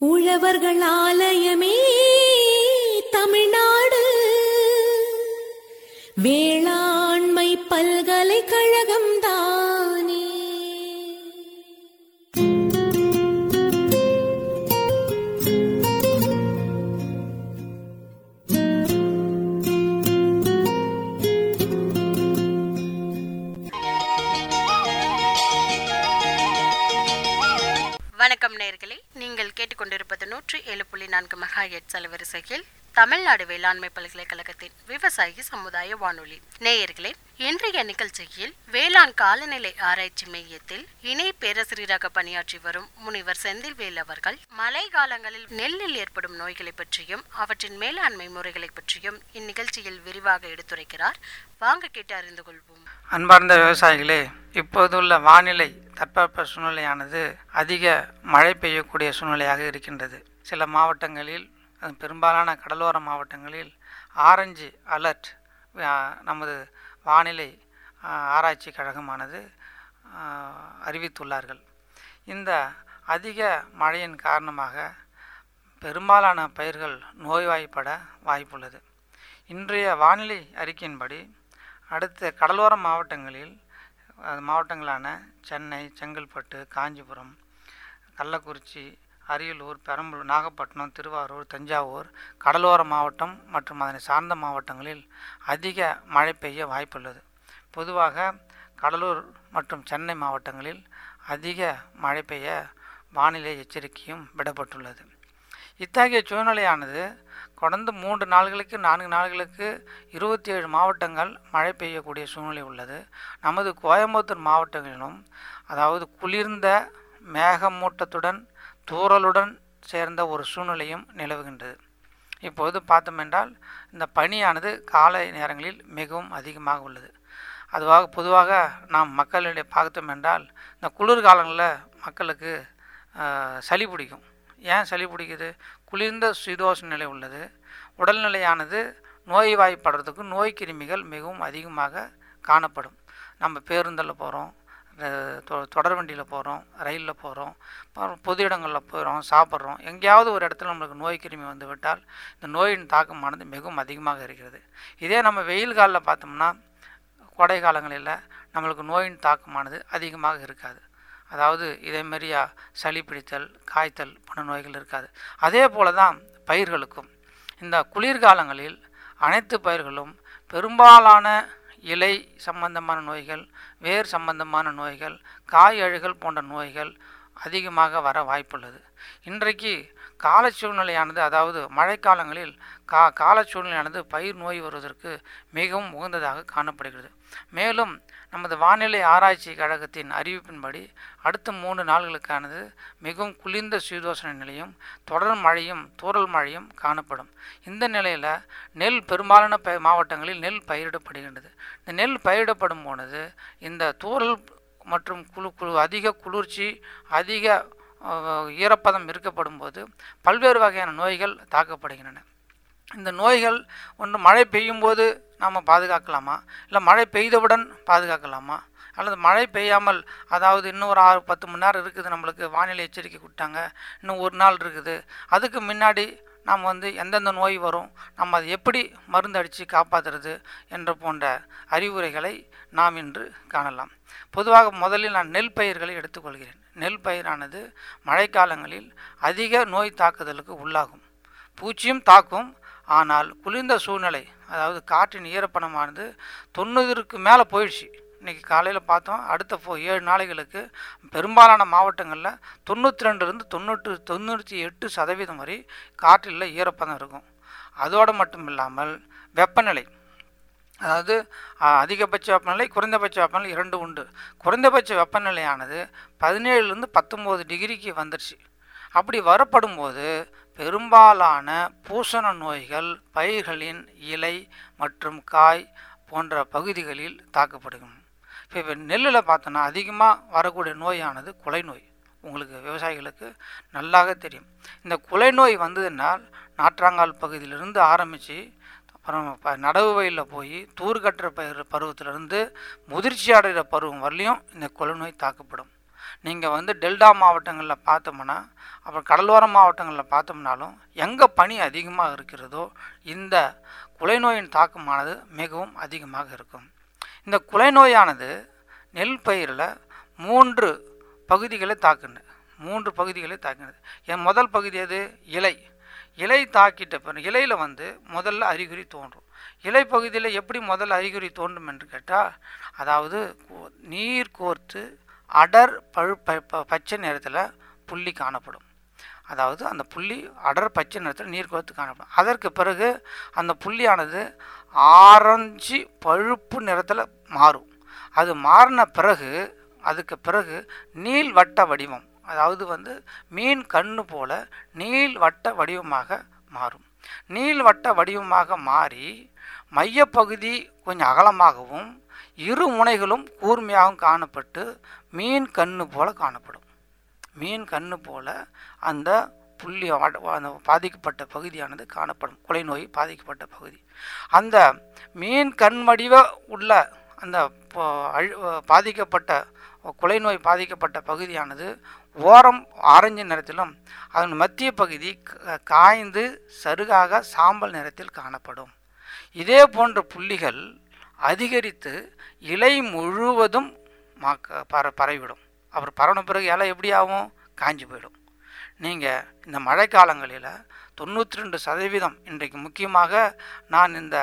உழவர்கள் ஆலயமே தமிழ்நாடு வேளாண்மை பல்கலைக்கழகம் தானே வணக்கம் நேயர்களே நீங்கள் கேட்டுக்கொண்டிருப்பது நூற்றி ஏழு புள்ளி நான்கு மெகா எட் அலைவரிசையில் தமிழ்நாடு வேளாண்மை பல்கலைக்கழகத்தின் விவசாயி சமுதாய வானொலி நேயர்களே இன்றைய நிகழ்ச்சியில் வேளாண் காலநிலை ஆராய்ச்சி மையத்தில் இணை பேராசிரியராக பணியாற்றி வரும் முனிவர் செந்தில்வேல் அவர்கள் மழை காலங்களில் நெல்லில் ஏற்படும் நோய்களை பற்றியும் அவற்றின் மேலாண்மை முறைகளை பற்றியும் இந்நிகழ்ச்சியில் விரிவாக எடுத்துரைக்கிறார் வாங்க கேட்டு அறிந்து கொள்வோம் அன்பார்ந்த விவசாயிகளே இப்போதுள்ள வானிலை தட்பவெப்ப சூழ்நிலையானது அதிக மழை பெய்யக்கூடிய சூழ்நிலையாக இருக்கின்றது சில மாவட்டங்களில் அது பெரும்பாலான கடலோர மாவட்டங்களில் ஆரஞ்சு அலர்ட் நமது வானிலை ஆ, ஆராய்ச்சி கழகமானது ஆ, அறிவித்துள்ளார்கள் இந்த அதிக மழையின் காரணமாக பெரும்பாலான பயிர்கள் நோய்வாய்ப்பட வாய்ப்புள்ளது இன்றைய வானிலை அறிக்கையின்படி அடுத்த கடலோர மாவட்டங்களில் அது மாவட்டங்களான சென்னை செங்கல்பட்டு காஞ்சிபுரம் கள்ளக்குறிச்சி அரியலூர் பெரம்பலூர் நாகப்பட்டினம் திருவாரூர் தஞ்சாவூர் கடலோர மாவட்டம் மற்றும் அதனை சார்ந்த மாவட்டங்களில் அதிக மழை பெய்ய வாய்ப்புள்ளது பொதுவாக கடலூர் மற்றும் சென்னை மாவட்டங்களில் அதிக மழை பெய்ய வானிலை எச்சரிக்கையும் விடப்பட்டுள்ளது இத்தகைய சூழ்நிலையானது கடந்த மூன்று நாள்களுக்கு நான்கு நாள்களுக்கு இருபத்தி ஏழு மாவட்டங்கள் மழை பெய்யக்கூடிய சூழ்நிலை உள்ளது நமது கோயம்புத்தூர் மாவட்டங்களிலும் அதாவது குளிர்ந்த மேகமூட்டத்துடன் தூறலுடன் சேர்ந்த ஒரு சூழ்நிலையும் நிலவுகின்றது இப்போது பார்த்தோம் என்றால் இந்த பனியானது காலை நேரங்களில் மிகவும் அதிகமாக உள்ளது அதுவாக பொதுவாக நாம் மக்களிடையே பார்த்தோம் என்றால் இந்த குளிர்காலங்களில் மக்களுக்கு ஆஹ், சளி பிடிக்கும் ஏன் சளி பிடிக்குது குளிர்ந்த சீதோஷ நிலை உள்ளது உடல்நிலையானது நோய்வாய்ப்படுறதுக்கு நோய் கிருமிகள் மிகவும் அதிகமாக காணப்படும் நம்ம பேருந்தில் போகிறோம் தொடர் வண்டியில் போகிறோம் ரயிலில் போகிறோம் அப்புறம் பொது இடங்களில் போகிறோம் சாப்பிட்றோம் எங்கேயாவது ஒரு இடத்துல நம்மளுக்கு நோய் கிருமி வந்து விட்டால் இந்த நோயின் தாக்கமானது மிகவும் அதிகமாக இருக்கிறது இதே நம்ம வெயில் காலில் பார்த்தோம்னா கோடை காலங்களில் நம்மளுக்கு நோயின் தாக்கமானது அதிகமாக இருக்காது அதாவது இதே மாதிரியா சளி பிடித்தல் காய்த்தல் போன்ற நோய்கள் இருக்காது அதே போல தான் பயிர்களுக்கும் இந்த குளிர்காலங்களில் அனைத்து பயிர்களும் பெரும்பாலான இலை சம்பந்தமான நோய்கள் வேர் சம்பந்தமான நோய்கள் காய் அழுகல் போன்ற நோய்கள் அதிகமாக வர வாய்ப்புள்ளது இன்றைக்கு கால சூழ்நிலையானது அதாவது மழைக்காலங்களில் கா கால சூழ்நிலையானது பயிர் நோய் வருவதற்கு மிகவும் உகந்ததாக காணப்படுகிறது மேலும் நமது வானிலை ஆராய்ச்சி கழகத்தின் அறிவிப்பின்படி அடுத்த மூன்று நாள்களுக்கானது மிகவும் குளிர்ந்த சீதோஷண நிலையும் தொடர் மழையும் தூறல் மழையும் காணப்படும் இந்த நிலையில் நெல் பெரும்பாலான ப மாவட்டங்களில் நெல் பயிரிடப்படுகின்றது இந்த நெல் பயிரிடப்படும் போனது இந்த தூறல் மற்றும் குளு குளு அதிக குளிர்ச்சி அதிக அஹ், ஈரப்பதம் இருக்கப்படும் போது பல்வேறு வகையான நோய்கள் தாக்கப்படுகின்றன இந்த நோய்கள் ஒன்று மழை பெய்யும் போது நாம் பாதுகாக்கலாமா இல்லை மழை பெய்தவுடன் பாதுகாக்கலாமா அல்லது மழை பெய்யாமல் அதாவது இன்னும் ஒரு ஆறு பத்து மணி நேரம் இருக்குது நம்மளுக்கு வானிலை எச்சரிக்கை கொடுத்தாங்க இன்னும் ஒரு நாள் இருக்குது அதுக்கு முன்னாடி நாம் வந்து எந்தெந்த நோய் வரும் நம்ம அதை எப்படி மருந்து அடித்து காப்பாற்றுறது என்ற போன்ற அறிவுரைகளை நாம் இன்று காணலாம் பொதுவாக முதலில் நான் நெல் பயிர்களை எடுத்துக்கொள்கிறேன் நெல் பயிரானது மழைக்காலங்களில் அதிக நோய் தாக்குதலுக்கு உள்ளாகும் பூச்சியும் தாக்கும் ஆனால் குளிர்ந்த சூழ்நிலை அதாவது காற்றின் ஈரப்பதமானது தொண்ணூறுக்கு மேலே போயிடுச்சு இன்றைக்கி காலையில் பார்த்தோம் அடுத்த ஃபோ ஏழு நாளைகளுக்கு பெரும்பாலான மாவட்டங்களில் தொண்ணூற்றி ரெண்டுலேருந்து தொண்ணூற்று தொண்ணூற்றி எட்டு சதவீதம் வரை காற்றில் ஈரப்பதம் இருக்கும் அதோடு மட்டும் இல்லாமல் வெப்பநிலை அதாவது ஆ, அதிகபட்ச வெப்பநிலை குறைந்தபட்ச வெப்பநிலை இரண்டு உண்டு குறைந்தபட்ச வெப்பநிலையானது பதினேழுலேருந்து பத்தொம்போது டிகிரிக்கு வந்துருச்சு அப்படி வரப்படும்போது பெரும்பாலான பூசண நோய்கள் பயிர்களின் இலை மற்றும் காய் போன்ற பகுதிகளில் தாக்கப்படுகும் இப்போ இப்போ நெல்லில் பார்த்தோன்னா அதிகமாக வரக்கூடிய நோயானது குலை நோய் உங்களுக்கு விவசாயிகளுக்கு நல்லாக தெரியும் இந்த குலை நோய் வந்ததுனால் நாற்றாங்கால் பகுதியிலிருந்து ஆரம்பித்து அப்புறம் இப்போ நடவு வயலில் போய் தூர் கட்டுற பயிர் பருவத்திலிருந்து முதிர்ச்சி அடைகிற பருவம் வரலையும் இந்த கொலை நோய் தாக்கப்படும் நீங்கள் வந்து டெல்டா மாவட்டங்களில் பார்த்தோம்னா அப்புறம் கடலோர மாவட்டங்களில் பார்த்தோம்னாலும் எங்கே பனி அதிகமாக இருக்கிறதோ இந்த குலைநோயின் தாக்கமானது மிகவும் அதிகமாக இருக்கும் இந்த குலைநோயானது நெல் பயிரில் மூன்று பகுதிகளை தாக்குனது மூன்று பகுதிகளை தாக்கினது என் முதல் பகுதி எது இலை இலை தாக்கிட்ட பிறகு இலையில் வந்து முதல்ல அறிகுறி தோன்றும் இலை பகுதியில் எப்படி முதல்ல அறிகுறி தோன்றும் என்று கேட்டால் அதாவது கோ- நீர் கோர்த்து அடர் பழு ப- ப- பச்சை நிறத்தில் புள்ளி காணப்படும் அதாவது அந்த புள்ளி அடர் பச்சை நிறத்தில் நீர் கோர்த்து காணப்படும் அதற்கு பிறகு அந்த புள்ளியானது ஆரஞ்சு பழுப்பு நிறத்தில் மாறும் அது மாறின பிறகு அதுக்கு பிறகு நீள் வட்ட வடிவம் அதாவது வந்து மீன் கண்ணு போல நீள் வட்ட வடிவமாக மாறும் நீள் வட்ட வடிவமாக மாறி மையப்பகுதி கொஞ்சம் அகலமாகவும் இரு முனைகளும் கூர்மையாகவும் காணப்பட்டு மீன் கண்ணு போல காணப்படும் மீன் கண்ணு போல அந்த புள்ளி வட- அந்த பாதிக்கப்பட்ட பகுதியானது காணப்படும் கொலை நோய் பாதிக்கப்பட்ட பகுதி அந்த மீன் கண் வடிவ உள்ள அந்த ப- அழு- பாதிக்கப்பட்ட கொலை நோய் பாதிக்கப்பட்ட பகுதியானது ஓரம் ஆரஞ்சு நிறத்திலும் அதன் மத்திய பகுதி க- காய்ந்து சருகாக சாம்பல் நிறத்தில் காணப்படும் இதே போன்ற புள்ளிகள் அதிகரித்து இலை முழுவதும் மாக்க பர பரவிவிடும் அப்புறம் பரவன பிறகு இலை எப்படி ஆகும் காஞ்சி போயிடும் நீங்கள் இந்த மழைக்காலங்களில் தொண்ணூற்றி ரெண்டு சதவீதம் இன்றைக்கு முக்கியமாக நான் இந்த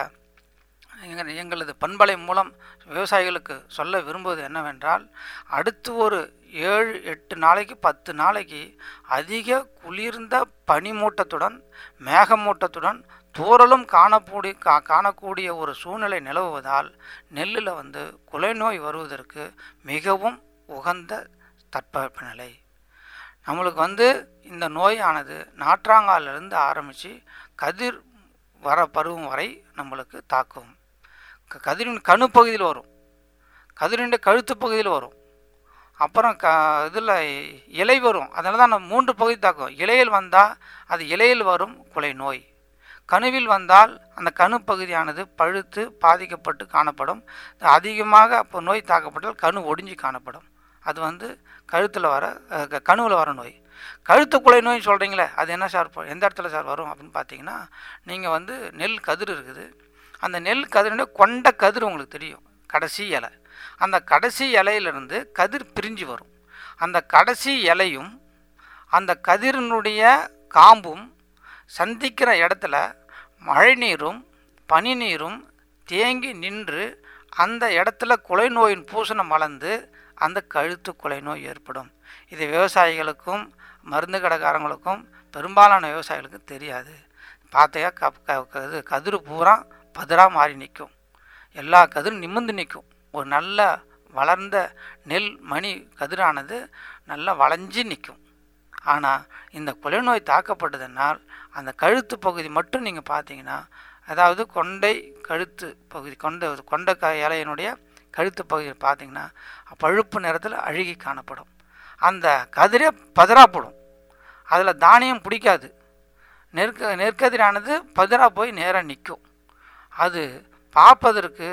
எங்க- எங்களது பண்பலை மூலம் விவசாயிகளுக்கு சொல்ல விரும்புவது என்னவென்றால் அடுத்து ஒரு ஏழு எட்டு நாளைக்கு பத்து நாளைக்கு அதிக குளிர்ந்த பனிமூட்டத்துடன் மேகமூட்டத்துடன் தூறலும் காணக்கூடிய கா காணக்கூடிய ஒரு சூழ்நிலை நிலவுவதால் நெல்லில் வந்து குலைநோய் வருவதற்கு மிகவும் உகந்த தட்பவெப்பநிலை நம்மளுக்கு வந்து இந்த நோயானது நாற்றாங்காலிருந்து ஆரம்பித்து கதிர் வர பருவம் வரை நம்மளுக்கு தாக்கும் க- கதிரின் கணு பகுதியில் வரும் கதிரின் கழுத்து பகுதியில் வரும் அப்புறம் க இதில் இலை வரும் அதனால தான் நம்ம மூன்று பகுதி தாக்கும் இலையில் வந்தால் அது இலையில் வரும் குலை நோய் கணுவில் வந்தால் அந்த கணு பகுதியானது பழுத்து பாதிக்கப்பட்டு காணப்படும் அதிகமாக அப்போ நோய் தாக்கப்பட்டால் கணு ஒடிஞ்சு காணப்படும் அது வந்து கழுத்தில் வர கணுவில் வர நோய் கழுத்து குலை நோய் சொல்கிறீங்களே அது என்ன சார் இப்போ எந்த இடத்துல சார் வரும் அப்படின்னு பார்த்தீங்கன்னா நீங்கள் வந்து நெல் கதிர் இருக்குது அந்த நெல் கதிரின கொண்ட கதிர் உங்களுக்கு தெரியும் கடைசி இலை அந்த கடைசி இலையிலிருந்து கதிர் பிரிஞ்சு வரும் அந்த கடைசி இலையும் அந்த கதிரினுடைய காம்பும் சந்திக்கிற இடத்துல மழை நீரும் பனி நீரும் தேங்கி நின்று அந்த இடத்துல குலை நோயின் பூசணம் வளர்ந்து அந்த கழுத்து குலை நோய் ஏற்படும் இது விவசாயிகளுக்கும் மருந்து கடைக்காரங்களுக்கும் பெரும்பாலான விவசாயிகளுக்கும் தெரியாது பார்த்தா க க- க- இது கதிர் பூரா பதிராக மாறி நிற்கும் எல்லா கதிரும் நிமிர்ந்து நிற்கும் ஒரு நல்ல வளர்ந்த நெல் மணி கதிரானது நல்லா வளைஞ்சு நிற்கும் ஆனால் இந்த கொலை நோய் தாக்கப்பட்டதுனால் அந்த கழுத்து பகுதி மட்டும் நீங்கள் பார்த்தீங்கன்னா அதாவது கொண்டை கழுத்து பகுதி கொண்ட கொண்ட க இலையினுடைய கழுத்து பகுதியை பார்த்தீங்கன்னா பழுப்பு நிறத்தில் அழுகி காணப்படும் அந்த கதிரே பதிராப்படும் அதில் தானியம் பிடிக்காது நெற்க நெற்கதிரானது பதிரா போய் நேராக நிற்கும் அது பார்ப்பதற்கு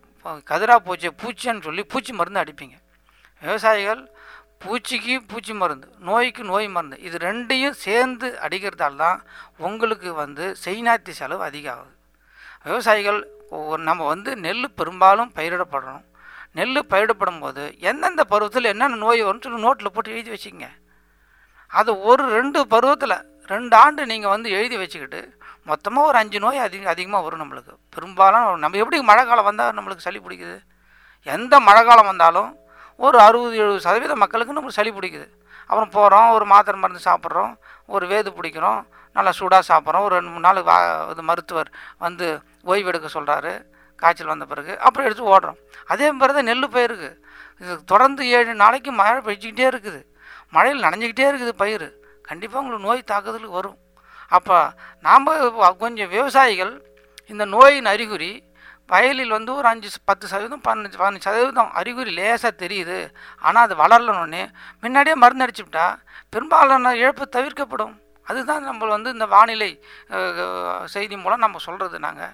கதிரா பூச்சி பூச்சின்னு சொல்லி பூச்சி மருந்து அடிப்பீங்க விவசாயிகள் பூச்சிக்கு பூச்சி மருந்து நோய்க்கு நோய் மருந்து இது ரெண்டையும் சேர்ந்து அடிக்கிறதால தான் உங்களுக்கு வந்து செய்நாத்தி செலவு அதிகம் ஆகுது விவசாயிகள் ஒரு நம்ம வந்து நெல் பெரும்பாலும் பயிரிடப்படுறோம் நெல் பயிரிடப்படும் போது எந்தெந்த பருவத்தில் என்னென்ன நோய் வரும்னு சொல்லி நோட்டில் போட்டு எழுதி வச்சுக்கங்க அது ஒரு ரெண்டு பருவத்தில் ரெண்டு ஆண்டு நீங்கள் வந்து எழுதி வச்சுக்கிட்டு மொத்தமாக ஒரு அஞ்சு நோய் அதிக அதிகமாக வரும் நம்மளுக்கு பெரும்பாலும் நம்ம எப்படி மழை காலம் வந்தால் நம்மளுக்கு சளி பிடிக்குது எந்த மழை காலம் வந்தாலும் ஒரு அறுபது எழுபது சதவீத மக்களுக்கு நம்மளுக்கு சளி பிடிக்குது அப்புறம் போகிறோம் ஒரு மாத்திரை மருந்து சாப்பிட்றோம் ஒரு வேது பிடிக்கிறோம் நல்லா சூடாக சாப்பிட்றோம் ஒரு ரெண்டு மூணு நாள் வா இது மருத்துவர் வந்து ஓய்வு எடுக்க சொல்கிறாரு காய்ச்சல் வந்த பிறகு அப்புறம் எடுத்து ஓடுறோம் அதே மாதிரி தான் நெல் பயிருக்கு இது தொடர்ந்து ஏழு நாளைக்கு மழை பெய்ஞ்சிக்கிட்டே இருக்குது மழையில் நனைஞ்சிக்கிட்டே இருக்குது பயிர் கண்டிப்பாக உங்களுக்கு நோய் தாக்குதலுக்கு வரும் அப்போ நாம் கொஞ்சம் விவசாயிகள் இந்த நோயின் அறிகுறி வயலில் வந்து ஒரு அஞ்சு பத்து சதவீதம் பதினஞ்சு பதினஞ்சு சதவீதம் அறிகுறி லேசாக தெரியுது ஆனால் அது வளரலனோடனே முன்னாடியே மருந்து அடிச்சுவிட்டா பெரும்பாலான இழப்பு தவிர்க்கப்படும் அதுதான் நம்ம வந்து இந்த வானிலை அஹ், செய்தி மூலம் நம்ம சொல்கிறது நாங்கள்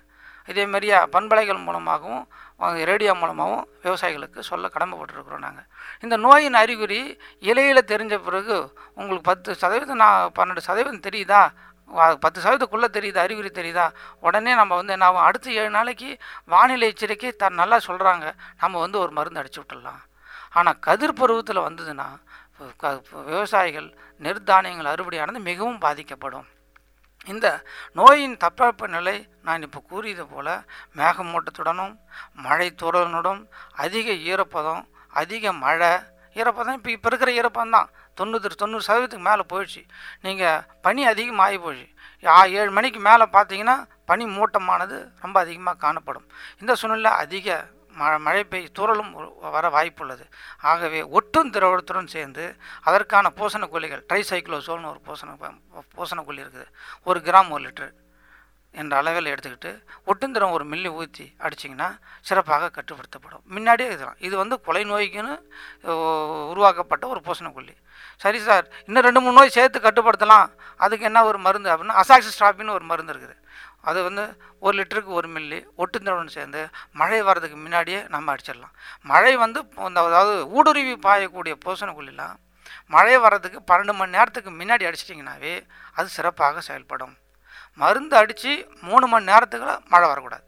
இதே மாதிரியா பண்பலைகள் மூலமாகவும் அஹ், ரேடியோ மூலமாகவும் விவசாயிகளுக்கு சொல்ல கடமைப்பட்டிருக்கிறோம் நாங்கள் இந்த நோயின் அறிகுறி இலையில் தெரிஞ்ச பிறகு உங்களுக்கு பத்து சதவீதம் நான் பன்னெண்டு சதவீதம் தெரியுதா வா- பத்து சதவீதத்துக்குள்ளே தெரியுதா அறிகுறி தெரியுதா உடனே நம்ம வந்து என்ன ஆகும் அடுத்த ஏழு நாளைக்கு வானிலை எச்சரிக்கை த நல்லா சொல்கிறாங்க நம்ம வந்து ஒரு மருந்து அடிச்சு விட்டுடலாம் ஆனால் கதிர் பருவத்தில் வந்ததுன்னா க- விவசாயிகள் நெற்தானியங்கள் அறுவடையானது மிகவும் பாதிக்கப்படும் இந்த நோயின் தட்பவெப்ப நிலை நான் இப்போ கூறியது போல மேகமூட்டத்துடனும் மழை தூறலுடன் அதிக ஈரப்பதம் அதிக மழை ஈரப்பதம் இப்போ இப்போ இருக்கிற ஈரப்பதம் தான் தொண்ணூறு தொண்ணூறு சதவீதத்துக்கு மேலே போயிடுச்சு நீங்கள் பனி அதிகமாகி போயிடுச்சு ஆ- ஏழு மணிக்கு மேலே பார்த்தீங்கன்னா பனி மூட்டமானது ரொம்ப அதிகமாக காணப்படும் இந்த சூழ்நிலை அதிக ம மழை பெய் தூறலும் உ- வர வாய்ப்புள்ளது ஆகவே ஒட்டும் திரவத்துடன் சேர்ந்து அதற்கான பூசணக்கொல்லிகள் ட்ரைசைக்ளோசோல்னு ஒரு பூசண ப- பூசணக்கொல்லி இருக்குது ஒரு கிராம் ஒரு லிட்டர் என்ற அளவில் எடுத்துக்கிட்டு ஒட்டுந்திரம் ஒரு மில்லி ஊற்றி அடிச்சிங்கன்னா சிறப்பாக கட்டுப்படுத்தப்படும் முன்னாடியே இதுதான் இது வந்து கொலை நோய்க்குன்னு ஓ, உருவாக்கப்பட்ட ஒரு பூசணக்கொல்லி சரி சார் இன்னும் ரெண்டு மூணு நோய் சேர்த்து கட்டுப்படுத்தலாம் அதுக்கு என்ன ஒரு மருந்து அப்படின்னா அசாக்சிஸ்ட்ராபின்னு ஒரு மருந்து இருக்குது அது வந்து ஒரு லிட்டருக்கு ஒரு மில்லி ஒட்டுந்திரவுடன் சேர்ந்து மழை வர்றதுக்கு முன்னாடியே நம்ம அடிச்சிடலாம் மழை வந்து இந்த அதாவது ஊடுருவி பாயக்கூடிய பூசணக்கொல்லிலாம் மழை வர்றதுக்கு பன்னெண்டு மணி நேரத்துக்கு முன்னாடி அடிச்சிட்டிங்கனாவே அது சிறப்பாக செயல்படும் மருந்து அடித்து மூணு மணி நேரத்துக்குள்ள மழை வரக்கூடாது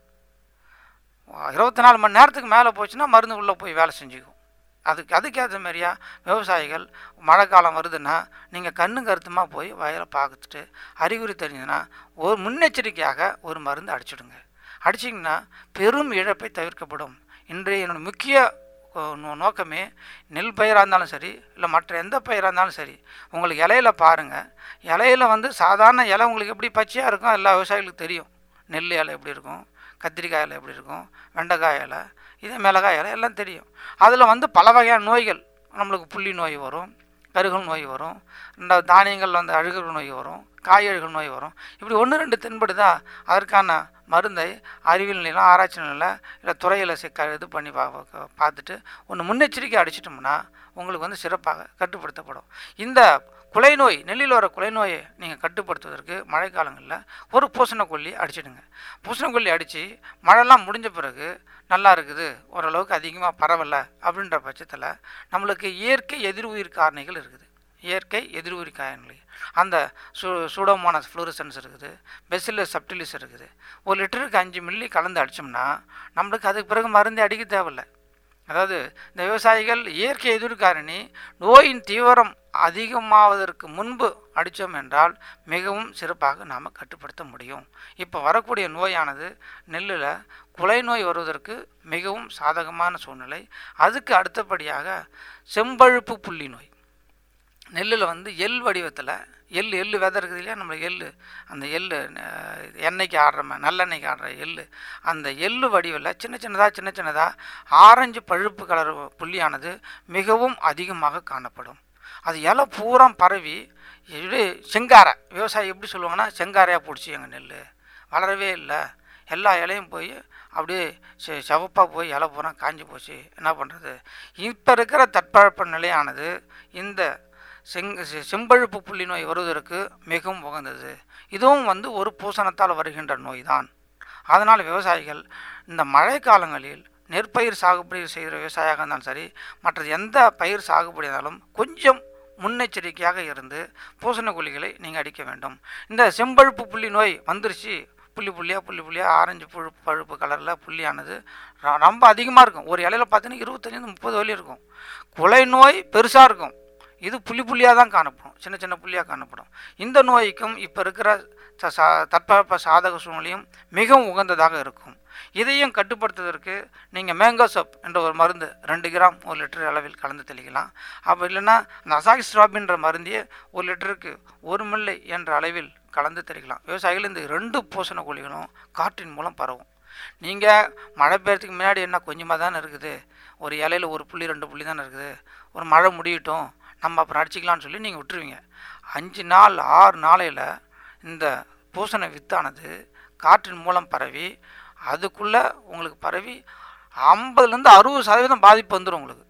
இருபத்தி நாலு மணி நேரத்துக்கு மேலே போச்சுன்னா மருந்து உள்ளே போய் வேலை செஞ்சுக்கும் அதுக்கு அதுக்கேற்ற மாதிரியா விவசாயிகள் மழை காலம் வருதுன்னா நீங்கள் கண்ணு கருத்துமாக போய் வயலை பார்த்துட்டு அறிகுறி தெரிஞ்சதுன்னா ஒரு முன்னெச்சரிக்கையாக ஒரு மருந்து அடிச்சிடுங்க அடிச்சிங்கன்னா பெரும் இழப்பை தவிர்க்கப்படும் இன்றைய என்னோட முக்கிய அஹ், நோ- நோக்கமே நெல் பயிராக இருந்தாலும் சரி இல்லை மற்ற எந்த பயிராக இருந்தாலும் சரி உங்களுக்கு இலையில பாருங்கள் இலையில வந்து சாதாரண இலை உங்களுக்கு எப்படி பச்சையாக இருக்கும் எல்லா விவசாயிகளுக்கும் தெரியும் நெல் இலை எப்படி இருக்கும் கத்திரிக்காய் இலை எப்படி இருக்கும் வெண்டைக்காய் இலை இதே மிளகாய் இலை எல்லாம் தெரியும் அதில் வந்து பல வகையான நோய்கள் நம்மளுக்கு புள்ளி நோய் வரும் கருகல் நோய் வரும் ரெண்டாவது தானியங்கள் வந்து அழுகல் நோய் வரும் காய் அழுகல் நோய் வரும் இப்படி ஒன்று ரெண்டு தென்படுதா அதற்கான மருந்தை அறிவியல் நிலம் ஆராய்ச்சி நிலையில் இல்லை துறையில் சிக்க இது பண்ணி பா பா- பார்த்துட்டு ஒன்று முன்னெச்சரிக்கை அடிச்சிட்டோம்னா உங்களுக்கு வந்து சிறப்பாக கட்டுப்படுத்தப்படும் இந்த குலை நோய் நெல்லில் வர குலை நோயை நீங்கள் கட்டுப்படுத்துவதற்கு மழைக்காலங்களில் ஒரு பூசணக்கொல்லி அடிச்சிடுங்க பூசணக்கொல்லி அடித்து மழைலாம் முடிஞ்ச பிறகு நல்லா இருக்குது ஓரளவுக்கு அதிகமாக பரவலை அப்படின்ற பட்சத்தில் நம்மளுக்கு இயற்கை எதிர் உயிர் காரணிகள் இருக்குது இயற்கை எதிர் உயிர் காரணிகள் அந்த சூ சூடோமோனாஸ் ஃப்ளூரசன்ஸ் இருக்குது பெசிலஸ் சப்டிலிஸ் இருக்குது ஒரு லிட்டருக்கு அஞ்சு மில்லி கலந்து அடித்தோம்னா நம்மளுக்கு அதுக்கு பிறகு மருந்தே அடிக்க தேவையில்லை அதாவது இந்த விவசாயிகள் இயற்கை எதிர்காரணி நோயின் தீவிரம் அதிகமாவதற்கு முன்பு அடித்தோம் என்றால் மிகவும் சிறப்பாக நாம் கட்டுப்படுத்த முடியும் இப்போ வரக்கூடிய நோயானது நெல்லில் குலை நோய் வருவதற்கு மிகவும் சாதகமான சூழ்நிலை அதுக்கு அடுத்தபடியாக செம்பழுப்பு புள்ளி நோய் நெல்லில் வந்து எள் வடிவத்தில் எள் எள் விதை இருக்குது இல்லையா நம்ம எள் அந்த எள் அஹ், எண்ணெய்க்கு ஆடுற மா- நல்லெண்ணெய்க்கு ஆடுற எள் அந்த எள் வடிவில் சின்ன சின்னதாக சின்ன சின்னதாக ஆரஞ்சு பழுப்பு கலர் புள்ளியானது மிகவும் அதிகமாக காணப்படும் அது இலை பூரா பரவி இது செங்காரை விவசாயி எப்படி சொல்லுவாங்கன்னா செங்காரையாக பிடிச்சி எங்கள் நெல் வளரவே இல்லை எல்லா இலையும் போய் அப்படியே செ செவப்பாக போய் இலை பூரா காஞ்சி போச்சு என்ன பண்ணுறது இப்போ இருக்கிற தட்பவெப்ப நிலையானது இந்த செங் செ- செம்பழுப்பு புள்ளி நோய் வருவதற்கு மிகவும் உகந்தது இதுவும் வந்து ஒரு பூசணத்தால் வருகின்ற நோய் தான் அதனால் விவசாயிகள் இந்த மழை காலங்களில் நெற்பயிர் சாகுபடி செய்கிற விவசாயியாக இருந்தாலும் சரி மற்ற எந்த பயிர் சாகுபடி இருந்தாலும் கொஞ்சம் முன்னெச்சரிக்கையாக இருந்து பூசணக்கொல்லிகளை நீங்கள் அடிக்க வேண்டும் இந்த செம்பழுப்பு புள்ளி நோய் வந்துருச்சு புள்ளி புள்ளியாக புள்ளி புள்ளியாக ஆரஞ்சு புழு பழுப்பு கலரில் புள்ளியானது ர- ரொம்ப அதிகமாக இருக்கும் ஒரு இலையில பார்த்தீங்கன்னா இருபத்தஞ்சி முப்பது வலி இருக்கும் குலை நோய் பெருசாக இருக்கும் இது புள்ளி புள்ளியாக தான் காணப்படும் சின்ன சின்ன புள்ளியாக காணப்படும் இந்த நோய்க்கும் இப்போ இருக்கிற ச- சா- தட்பவெப்ப சாதக சூழ்நிலையும் மிகவும் உகந்ததாக இருக்கும் இதையும் கட்டுப்படுத்துவதற்கு நீங்கள் மேங்கோ சோப் என்ற ஒரு மருந்து ரெண்டு கிராம் ஒரு லிட்டர் அளவில் கலந்து தெளிக்கலாம் அப்படி இல்லைன்னா அந்த அசாகிஸ்ட்ராபின்ற மருந்தையே ஒரு லிட்டருக்கு ஒரு மில்லி என்ற அளவில் கலந்து தெளிக்கலாம் விவசாயிகள் இந்த ரெண்டு பூசண கொல்லிகளும் காற்றின் மூலம் பரவும் நீங்கள் மழை பெய்யறதுக்கு முன்னாடி என்ன கொஞ்சமாக தானே இருக்குது ஒரு இலையில ஒரு புள்ளி ரெண்டு புள்ளி தானே இருக்குது ஒரு மழை முடியட்டும் நம்ம அப்புறம் அடிச்சிக்கலாம்னு சொல்லி நீங்கள் விட்டுருவீங்க அஞ்சு நாள் ஆறு நாளையில் இந்த பூசண வித்தானது காற்றின் மூலம் பரவி அதுக்குள்ளே உங்களுக்கு பரவி ஐம்பதுலேருந்து அறுபது சதவீதம் பாதிப்பு வந்துடும் உங்களுக்கு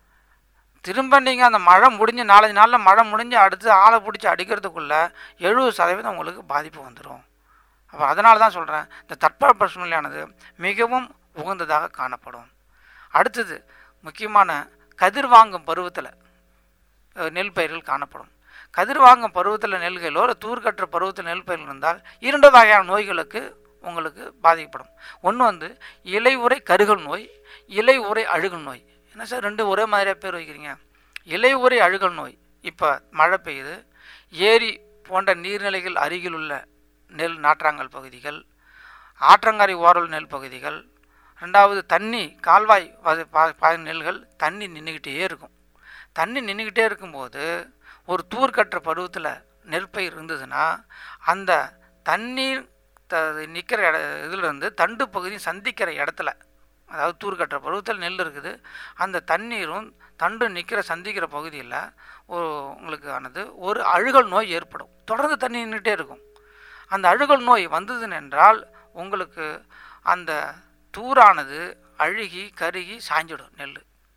திரும்ப நீங்கள் அந்த மழை முடிஞ்சு நாலஞ்சு நாளில் மழை முடிஞ்சு அடுத்து ஆளை பிடிச்சி அடிக்கிறதுக்குள்ளே எழுபது சதவீதம் உங்களுக்கு பாதிப்பு வந்துடும் அப்போ அதனால தான் சொல்கிறேன் இந்த தட்பவெப்ப சூழ்நிலையானது மிகவும் உகந்ததாக காணப்படும் அடுத்தது முக்கியமான கதிர் வாங்கும் பருவத்தில் அஹ், நெல் பயிர்கள் காணப்படும் கதிர் வாங்கும் பருவத்தில் நெல்களோ இல்லை தூர்கட்டுற பருவத்தில் நெல் பயிர்கள் இருந்தால் இரண்டு வகையான நோய்களுக்கு உங்களுக்கு பாதிக்கப்படும் ஒன்று வந்து இலை உறை கருகல் நோய் இலை உறை அழுகல் நோய் என்ன சார் ரெண்டு ஒரே மாதிரியாக பேர் வைக்கிறீங்க இலை உறை அழுகல் நோய் இப்போ மழை பெய்யுது ஏரி போன்ற நீர்நிலைகள் அருகில் உள்ள நெல் நாற்றாங்கல் பகுதிகள் ஆற்றங்கரை ஓரல் நெல் பகுதிகள் ரெண்டாவது தண்ணி கால்வாய் வ- பா- பா- நெல்கள் தண்ணி நின்றுக்கிட்டே இருக்கும் தண்ணி நின்றுக்கிட்டே இருக்கும்போது ஒரு தூர் கட்டுற பருவத்தில் நெற்பயிர் இருந்ததுன்னா அந்த தண்ணீர் த நிற்கிற இட இதிலிருந்து தண்டு பகுதி சந்திக்கிற இடத்துல அதாவது தூர் கட்டுற பருவத்தில் நெல் இருக்குது அந்த தண்ணீரும் தண்டு நிற்கிற சந்திக்கிற பகுதியில் ஒரு உங்களுக்கு ஆனது ஒரு அழுகல் நோய் ஏற்படும் தொடர்ந்து தண்ணி நின்றுட்டே இருக்கும் அந்த அழுகல் நோய் வந்ததுன்னு என்றால் உங்களுக்கு அந்த தூரானது அழுகி கருகி சாஞ்சிடும் நெல்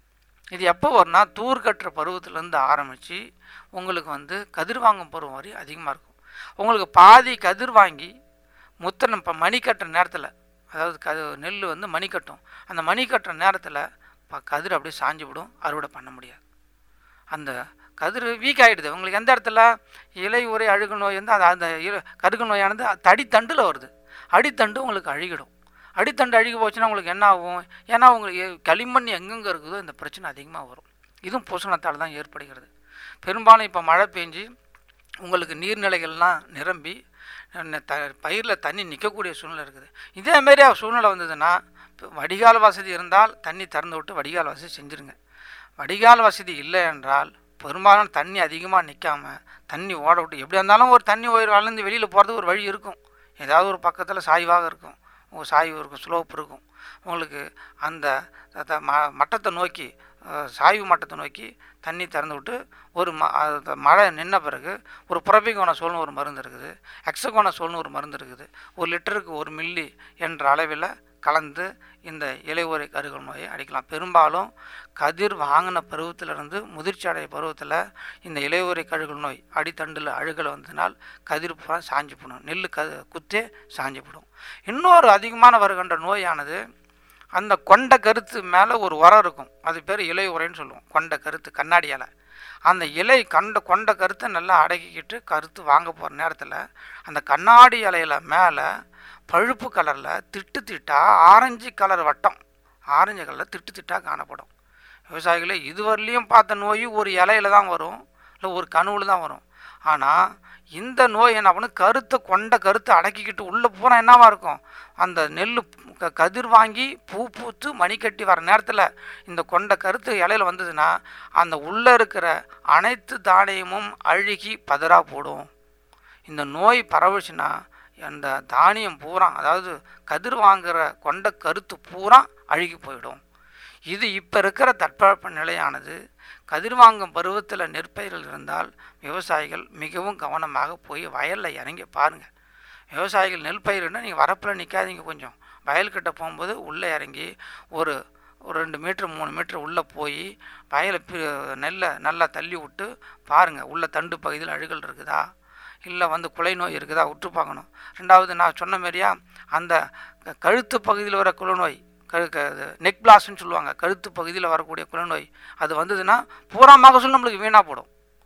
இது எப்போ வரும்னா தூர் கட்டுற பருவத்திலேருந்து ஆரம்பித்து உங்களுக்கு வந்து கதிர் வாங்கும் பருவம் வரை அதிகமாக இருக்கும் உங்களுக்கு பாதி கதிர் வாங்கி முத்தனை இப்போ மணி கட்டுற நேரத்தில் அதாவது கது நெல் வந்து மணி கட்டும் அந்த மணி கட்டுற நேரத்தில் ப- கதிர் அப்படியே சாஞ்சு விடும் அறுவடை பண்ண முடியாது அந்த கதிர் வீக் ஆகிடுது உங்களுக்கு எந்த இடத்துல இலை உரை அழுகு நோய் வந்து அது அந்த இல- கருகு நோயானது அடித்தண்டில் வருது அடித்தண்டு உங்களுக்கு அழுகிடும் அடித்தண்டு அழுகி போச்சுன்னா உங்களுக்கு என்ன ஆகும் ஏன்னா உங்களுக்கு எ- களிமண் எங்கெங்கே இருக்குதோ இந்த பிரச்சனை அதிகமாக வரும் இதுவும் பூசணத்தால் தான் ஏற்படுகிறது பெரும்பாலும் இப்போ மழை பெஞ்சு உங்களுக்கு நீர்நிலைகள்லாம் நிரம்பி ந- த பயிரில் தண்ணி நிற்கக்கூடிய சூழ்நிலை இருக்குது இதே மாரி சூழ்நிலை வந்ததுன்னா இப்ப வடிகால் வசதி இருந்தால் தண்ணி திறந்து விட்டு வடிகால் வசதி செஞ்சுருங்க வடிகால் வசதி இல்லை என்றால் பெரும்பாலும் தண்ணி அதிகமாக நிற்காம தண்ணி ஓட விட்டு எப்படி இருந்தாலும் ஒரு தண்ணி உயர் வளர்ந்து வெளியில் போகிறதுக்கு ஒரு வழி இருக்கும் ஏதாவது ஒரு பக்கத்தில் சாய்வாக இருக்கும் உங்கள் சாய்வு இருக்கும் ஸ்லோப் இருக்கும் உங்களுக்கு அந்த த- ம- மட்டத்தை நோக்கி அஹ், சாய்வு மட்டத்தை நோக்கி தண்ணி திறந்து விட்டு ஒரு ம அது மழை நின்ன பிறகு ஒரு புறப்பிகோண சோல்னு ஒரு மருந்து இருக்குது எக்ஸகோண சோல்னு ஒரு மருந்து இருக்குது ஒரு லிட்டருக்கு ஒரு மில்லி என்ற அளவில் கலந்து இந்த இலையுறை கருகல் நோயை அடிக்கலாம் பெரும்பாலும் கதிர் வாங்கின பருவத்திலிருந்து முதிர்ச்சி அடைய பருவத்தில் இந்த இலையுறை கழுகல் நோய் அடித்தண்டில் அழுகல் வந்ததினால் கதிர் பூரா சாஞ்சு போடும் நெல் க குத்தே சாஞ்சு போடும் இன்னொரு அதிகமான வருகின்ற நோயானது அந்த கொண்ட கருத்து மேலே ஒரு உரம் இருக்கும் அது பேர் இலை உரைன்னு சொல்லுவோம் கொண்ட கருத்து கண்ணாடி இலை அந்த இலை கண்ட கொண்ட கருத்தை நல்லா அடக்கிக்கிட்டு கருத்து வாங்க போகிற நேரத்தில் அந்த கண்ணாடி இலையில மேலே பழுப்பு கலரில் திட்டு திட்டாக ஆரஞ்சு கலர் வட்டம் ஆரஞ்சு கலரில் திட்டு திட்டாக காணப்படும் விவசாயிகளே இதுவரையிலையும் பார்த்த நோய் ஒரு இலையில தான் வரும் இல்லை ஒரு கணுவில் தான் வரும் ஆனால் இந்த நோய் என்ன பண்ணும் கருத்தை கொண்ட கருத்தை அடக்கிக்கிட்டு உள்ளே பூரா என்னவா இருக்கும் அந்த நெல் க- கதிர் வாங்கி பூ பூத்து மணி கட்டி வர நேரத்தில் இந்த கொண்ட கருத்து இலையில வந்ததுன்னா அந்த உள்ளே இருக்கிற அனைத்து தானியமும் அழுகி பதறா போடும் இந்த நோய் பரவுச்சுன்னா அந்த தானியம் பூரா அதாவது கதிர் வாங்குற கொண்ட கருத்து பூரா அழுகி போயிடும் இது இப்போ இருக்கிற தட்பவெப்ப நிலையானது கதிர் வாங்கும் பருவத்தில் நெற்பயிர்கள் இருந்தால் விவசாயிகள் மிகவும் கவனமாக போய் வயலில் இறங்கி பாருங்கள் விவசாயிகள் நெல் பயிர்னா நீங்கள் வரப்பில் நிற்காதீங்க கொஞ்சம் வயல்கிட்ட போகும்போது உள்ளே இறங்கி ஒரு ஒரு ரெண்டு மீட்ரு மூணு மீட்ரு உள்ளே போய் வயலை பி- நெல்லை நல்லா தள்ளி விட்டு பாருங்கள் உள்ள தண்டு பகுதியில் அழுகல் இருக்குதா இல்லை வந்து குலை நோய் இருக்குதா உற்று பார்க்கணும் ரெண்டாவது நான் சொன்ன மாதிரியா அந்த க- கழுத்து பகுதியில் வர குலநோய் கழு நெக் பிளாஸ்ன்னு சொல்லுவாங்க கழுத்து பகுதியில் வரக்கூடிய குலநோய் அது வந்ததுன்னா பூரா மகசூல் நம்மளுக்கு வீணாக போடும்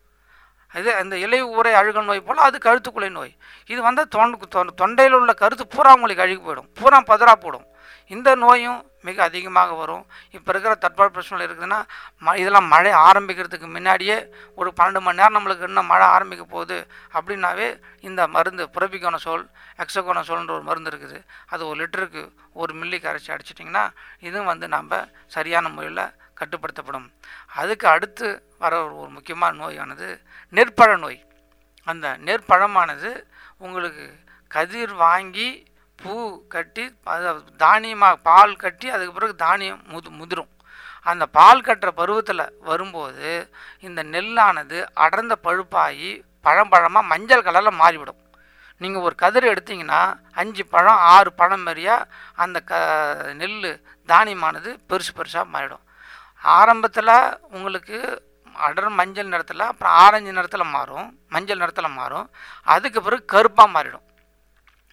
இது அந்த இலை ஊரை அழுகல் நோய் போல் அது கழுத்துக்குலை நோய் இது வந்து தொண்டு தொ- தொண்டையில் உள்ள கருத்து பூரா உங்களுக்கு அழுகி போயிடும் பூரா பதறா போடும் இந்த நோயும் மிக அதிகமாக வரும் இப்போ இருக்கிற தட்பவெப்ப சூழ்நிலை இருக்குதுன்னா ம இதெல்லாம் மழை ஆரம்பிக்கிறதுக்கு முன்னாடியே ஒரு பன்னெண்டு மணி நேரம் நம்மளுக்கு இன்னும் மழை ஆரம்பிக்க போகுது அப்படின்னாவே இந்த மருந்து புரபிக்கோன சோல் எக்ஸகோன சோல்ன்ற ஒரு மருந்து இருக்குது அது ஒரு லிட்டருக்கு ஒரு மில்லி கரைச்சி அடிச்சிட்டிங்கன்னா இதுவும் வந்து நம்ம சரியான முறையில் கட்டுப்படுத்தப்படும் அதுக்கு அடுத்து வர ஒரு ஒரு முக்கியமான நோயானது நெற்பழ நோய் அந்த நெற்பழமானது உங்களுக்கு கதிர் வாங்கி பூ கட்டி அது தானியமாக பால் கட்டி அதுக்கு பிறகு தானியம் முது முதிரும் அந்த பால் கட்டுற பருவத்தில் வரும்போது இந்த நெல்லானது அடர்ந்த பழுப்பாகி பழம் பழமாக மஞ்சள் கலரில் மாறிவிடும் நீங்கள் ஒரு கதிர் எடுத்தீங்கன்னா அஞ்சு பழம் ஆறு பழம் மாதிரியா அந்த க நெல் தானியமானது பெருசு பெருசாக மாறிடும் ஆரம்பத்தில் உங்களுக்கு அடர் மஞ்சள் நிறத்தில் அப்புறம் ஆரஞ்சு நிறத்தில் மாறும் மஞ்சள் நிறத்தில் மாறும் அதுக்கு பிறகு கருப்பாக மாறிடும்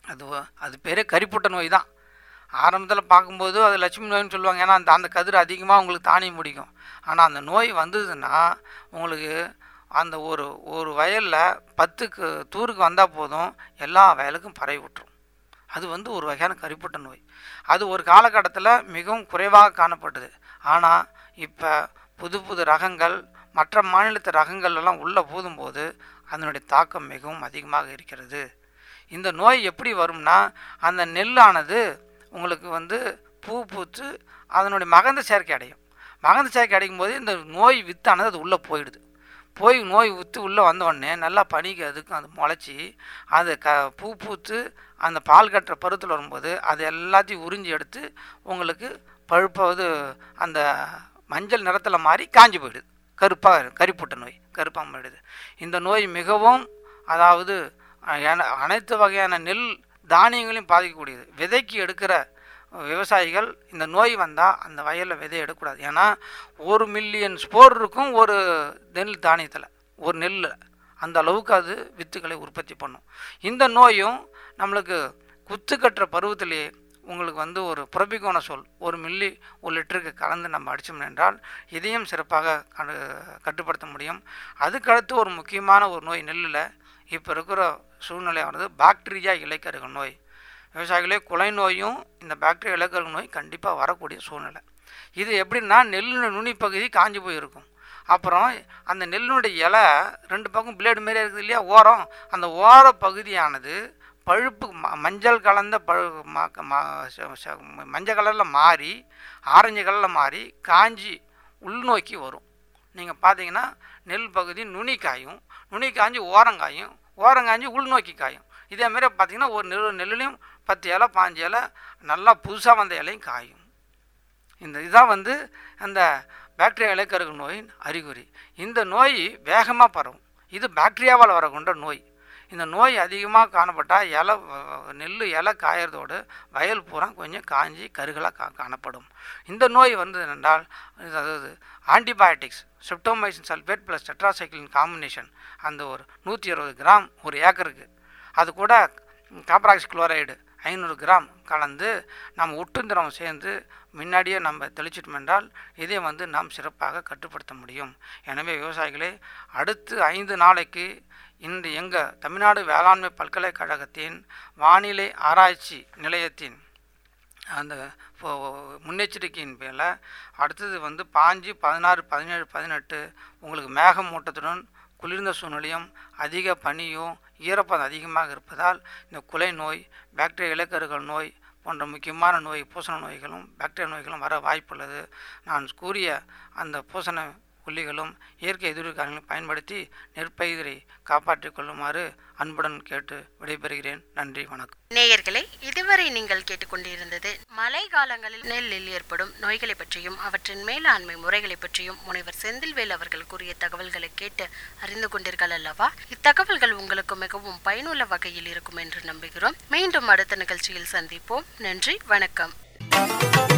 அது வ- அது பேரே கரிப்புட்ட நோய் தான் ஆரம்பத்தில் பார்க்கும்போது அது லட்சுமி நோய்னு சொல்லுவாங்க ஏன்னா அந்த அந்த கதிர் அதிகமாக உங்களுக்கு தானியம் பிடிக்கும் ஆனால் அந்த நோய் வந்ததுன்னா உங்களுக்கு அந்த ஒரு ஒரு வயலில் பத்துக்கு தூருக்கு வந்தால் போதும் எல்லா வயலுக்கும் பரவி விட்டுரும் அது வந்து ஒரு வகையான கரிப்புட்ட நோய் அது ஒரு காலகட்டத்தில் மிகவும் குறைவாக காணப்பட்டது ஆனால் இப்போ புது புது ரகங்கள் மற்ற மாநிலத்து ரகங்கள் எல்லாம் உள்ளே போதும்போது அதனுடைய தாக்கம் மிகவும் அதிகமாக இருக்கிறது இந்த நோய் எப்படி வரும்னா அந்த நெல்லானது உங்களுக்கு வந்து பூ பூத்து அதனுடைய மகந்த சேர்க்கை அடையும் மகந்த சேர்க்கை அடையும் போது இந்த நோய் வித்தானது அது உள்ளே போயிடுது போய் நோய் வித்து உள்ளே வந்த உடனே நல்லா பனிக்கு அதுக்கும் அது முளைச்சி அது க பூ பூத்து அந்த பால் கட்டுற பருவத்தில் வரும்போது அது எல்லாத்தையும் உறிஞ்சி எடுத்து உங்களுக்கு பழுப்பாவது அந்த மஞ்சள் நிறத்தில் மாறி காஞ்சி போயிடுது கருப்பாக கரிப்புட்ட நோய் கருப்பாக போயிடுது இந்த நோய் மிகவும் அதாவது அஹ், என- அனைத்து வகையான நெல் தானியங்களையும் பாதிக்கக்கூடியது விதைக்கு எடுக்கிற விவசாயிகள் இந்த நோய் வந்தால் அந்த வயலில் விதை எடுக்கக்கூடாது ஏன்னா ஒரு மில்லியன் ஸ்போர் இருக்கும் ஒரு நெல் தானியத்தில் ஒரு நெல்லில் அந்த அளவுக்கு அது வித்துக்களை உற்பத்தி பண்ணும் இந்த நோயும் நம்மளுக்கு குத்து கட்டுற பருவத்திலேயே உங்களுக்கு வந்து ஒரு புரபிகோன சொல் ஒரு மில்லி ஒரு லிட்டருக்கு கலந்து நம்ம அடித்தோம் என்றால் இதையும் சிறப்பாக கண்டு கட்டுப்படுத்த முடியும் அதுக்கடுத்து ஒரு முக்கியமான ஒரு நோய் நெல்லில் இப்போ இருக்கிற சூழ்நிலை வந்து பாக்டீரியா இலைக்கருக நோய் விவசாயிகளே குலை நோயும் இந்த பாக்டீரியா இலைக்கருக நோய் கண்டிப்பாக வரக்கூடிய சூழ்நிலை இது எப்படின்னா நெல்லின் நுனிப்பகுதி காஞ்சி போயிருக்கும் அப்புறம் அந்த நெல்லினுடைய இலை ரெண்டு பக்கம் பிளேடு மாரி இருக்குது இல்லையா ஓரம் அந்த ஓர பகுதியானது பழுப்பு ம- மஞ்சள் கலந்த பழு ம- ம- ச- ச- மஞ்சள் கலரில் மாறி ஆரஞ்சு கலரில் மாறி காஞ்சி உள்நோக்கி வரும் நீங்கள் பார்த்தீங்கன்னா நெல் பகுதி நுனி காயும் நுனி காஞ்சி ஓரங்காயும் ஓரங்காஞ்சி உள்நோக்கி காயும் இதே மாதிரி பார்த்தீங்கன்னா ஒரு நெல் நெல்லுலையும் பத்து இலை பாஞ்சு இலை நல்லா புதுசாக வந்த இலையும் காயும் இந்த இதுதான் வந்து அந்த பாக்டீரியா இலைக்கருகு நோயின் அறிகுறி இந்த நோய் வேகமாக பரவும் இது பாக்டீரியாவால் வரக்கொண்ட நோய் இந்த நோய் அதிகமாக காணப்பட்டால் இலை வ- நெல் இலை காயறதோடு வயல் பூரா கொஞ்சம் காஞ்சி கருகலாக கா காணப்படும் இந்த நோய் வந்தது என்றால் இது அதாவது antibiotics streptomycin sulphate plus tetracycline combination அந்த ஒரு நூற்றி இருபது கிராம் ஒரு ஏக்கருக்கு அது கூட காப்பராக்சி குளோரைடு ஐநூறு கிராம் கலந்து நம்ம ஒட்டுந்திரம் சேர்ந்து முன்னாடியே நம்ம தெளிச்சிட்டோம் என்றால் இதை வந்து நாம் சிறப்பாக கட்டுப்படுத்த முடியும் எனவே விவசாயிகளே அடுத்து ஐந்து நாளைக்கு இன்று எங்கள் தமிழ்நாடு வேளாண்மை பல்கலைக்கழகத்தின் வானிலை ஆராய்ச்சி நிலையத்தின் அந்த இப்போ முன்னெச்சரிக்கையின் பேரில் அடுத்தது வந்து பாஞ்சு பதினாறு பதினேழு பதினெட்டு உங்களுக்கு மேகமூட்டத்துடன் குளிர்ந்த சூழ்நிலையும் அதிக பனியும் ஈரப்பதம் அதிகமாக இருப்பதால் இந்த குலை நோய் பாக்டீரியா இலக்கருகள் நோய் போன்ற முக்கியமான நோய் பூசண நோய்களும் பாக்டீரியா நோய்களும் வர வாய்ப்புள்ளது நான் கூறிய அந்த பூசண புள்ளிகளும் இயற்கை எதிர்காலங்களையும் பயன்படுத்தி நெற்பயிரை காப்பாற்றிக் கொள்ளுமாறு அன்புடன் கேட்டு விடைபெறுகிறேன் நன்றி வணக்கம் நேயர்களே இதுவரை நீங்கள் கேட்டுக்கொண்டிருந்தது மழை காலங்களில் நெல்லில் ஏற்படும் நோய்களை பற்றியும் அவற்றின் மேலாண்மை முறைகளை பற்றியும் முனைவர் செந்தில்வேல் அவர்கள் கூறிய தகவல்களை கேட்டு அறிந்து கொண்டீர்கள் அல்லவா இத்தகவல்கள் உங்களுக்கு மிகவும் பயனுள்ள வகையில் இருக்கும் என்று நம்புகிறோம் மீண்டும் அடுத்த நிகழ்ச்சியில் சந்திப்போம் நன்றி வணக்கம்